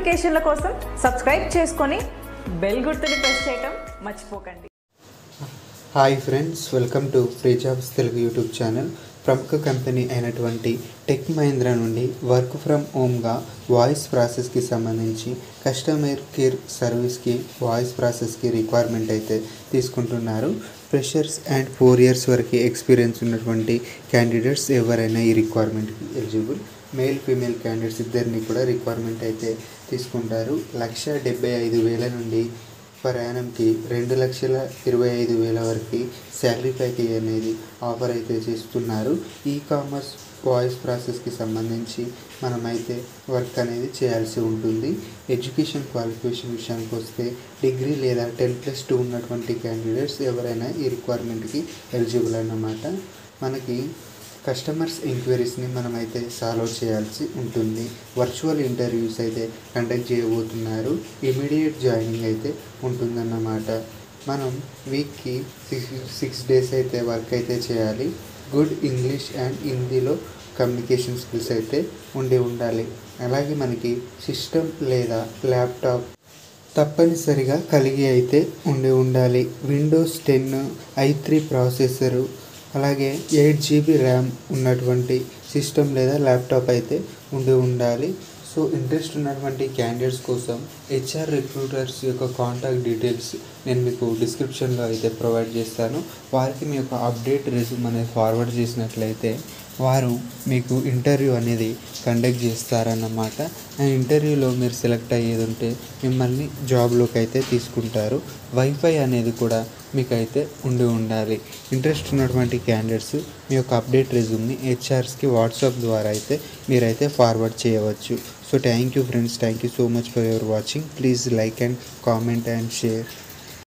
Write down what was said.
నోటిఫికేషన్ల కోసం సబ్స్క్రైబ్ చేసుకొని బెల్ గుర్తుని ప్రెస్ చేయటం మర్చిపోకండి hi friends welcome to free jobs Telugu YouTube channel ప్రముఖ కంపెనీ అయినటువంటి టెక్ మహీంద్రా నుండి వర్క్ ఫ్రమ్ హోమ్గా వాయిస్ ప్రాసెస్కి సంబంధించి కస్టమర్ కేర్ సర్వీస్కి వాయిస్ ప్రాసెస్కి రిక్వైర్మెంట్ అయితే తీసుకుంటున్నారు ఫ్రెషర్స్ అండ్ ఫోర్ ఇయర్స్ వరకు ఎక్స్పీరియన్స్ ఉన్నటువంటి క్యాండిడేట్స్ ఎవరైనా ఈ రిక్వైర్మెంట్కి ఎలిజిబుల్ మేల్ ఫీమేల్ క్యాండిడేట్స్ ఇద్దరిని కూడా రిక్వైర్మెంట్ అయితే తీసుకుంటారు లక్ష డెబ్బై ఐదు వేల నుండి ప్రయాణంకి రెండు లక్షల ఇరవై ఐదు వేల వరకు శాలరీ ప్యాకేజ్ అనేది ఆఫర్ అయితే చేస్తున్నారు ఈ కామర్స్ వాయిస్ ప్రాసెస్కి సంబంధించి మనమైతే వర్క్ అనేది చేయాల్సి ఉంటుంది ఎడ్యుకేషన్ క్వాలిఫికేషన్ విషయానికి వస్తే డిగ్రీ లేదా టెన్ ప్లస్ టూ ఉన్నటువంటి క్యాండిడేట్స్ ఎవరైనా ఈ రిక్వైర్మెంట్కి ఎలిజిబుల్ అన్నమాట మనకి కస్టమర్స్ ఎంక్వైరీస్ని మనమైతే సాల్వ్ చేయాల్సి ఉంటుంది వర్చువల్ ఇంటర్వ్యూస్ అయితే కండక్ట్ చేయబోతున్నారు ఇమీడియట్ జాయినింగ్ అయితే ఉంటుందన్నమాట మనం వీక్కి సిక్స్ సిక్స్ డేస్ అయితే వర్క్ అయితే చేయాలి గుడ్ ఇంగ్లీష్ అండ్ హిందీలో కమ్యూనికేషన్ స్కిల్స్ అయితే ఉండి ఉండాలి అలాగే మనకి సిస్టమ్ లేదా ల్యాప్టాప్ తప్పనిసరిగా కలిగి అయితే ఉండి ఉండాలి Windows ten I three processor అలాగే ఎయిట్ జీబీ ర్యామ్ ఉన్నటువంటి సిస్టమ్ లేదా ల్యాప్టాప్ అయితే ఉండి ఉండాలి సో ఇంట్రెస్ట్ ఉన్నటువంటి క్యాండిడేట్స్ కోసం హెచ్ఆర్ రిక్రూటర్స్ యొక్క కాంటాక్ట్ డీటెయిల్స్ నేను మీకు డిస్క్రిప్షన్లో అయితే ప్రొవైడ్ చేస్తాను వారికి మీ యొక్క అప్డేట్ రెజ్యూమ్ అనేది ఫార్వర్డ్ చేసినట్లయితే వారు మీకు ఇంటర్వ్యూ అనేది కండక్ట్ చేస్తారన్నమాట ఆ ఇంటర్వ్యూలో మీరు సెలెక్ట్ అయ్యేది ఉంటే మిమ్మల్ని జాబ్లోకి అయితే తీసుకుంటారు వైఫై అనేది కూడా మీకైతే ఉండి ఉండాలి ఇంట్రెస్ట్ ఉన్నటువంటి క్యాండిడేట్స్ మీ యొక్క అప్డేట్ రెజ్యూమ్ని హెచ్ఆర్స్కి వాట్సాప్ ద్వారా అయితే మీరైతే ఫార్వర్డ్ చేయవచ్చు so thank you friends thank you so much for your watching please like and comment and share